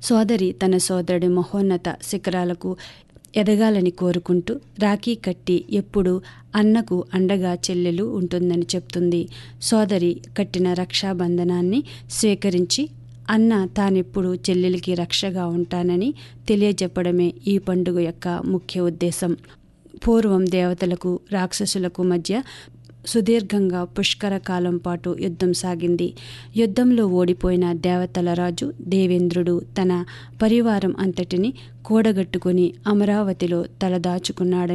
సోదరి తన సోదరుడి మహోన్నత శిఖరాలకు ఎదగాలని కోరుకుంటూ రాఖీ కట్టి ఎప్పుడు అన్నకు అండగా చెల్లెలు ఉంటుందని చెప్తుంది సోదరి కట్టిన రక్షాబంధనాన్ని స్వీకరించి అన్న తానెప్పుడు చెల్లెలికి రక్షగా ఉంటానని తెలియజెప్పడమే ఈ పండుగ యొక్క ముఖ్య ఉద్దేశం పూర్వం దేవతలకు రాక్షసులకు మధ్య సుదీర్ఘంగా పుష్కర కాలం పాటు యుద్ధం సాగింది యుద్ధంలో ఓడిపోయిన దేవతల రాజు దేవేంద్రుడు తన పరివారం అంతటిని కూడగట్టుకుని అమరావతిలో తలదాచుకున్నాడని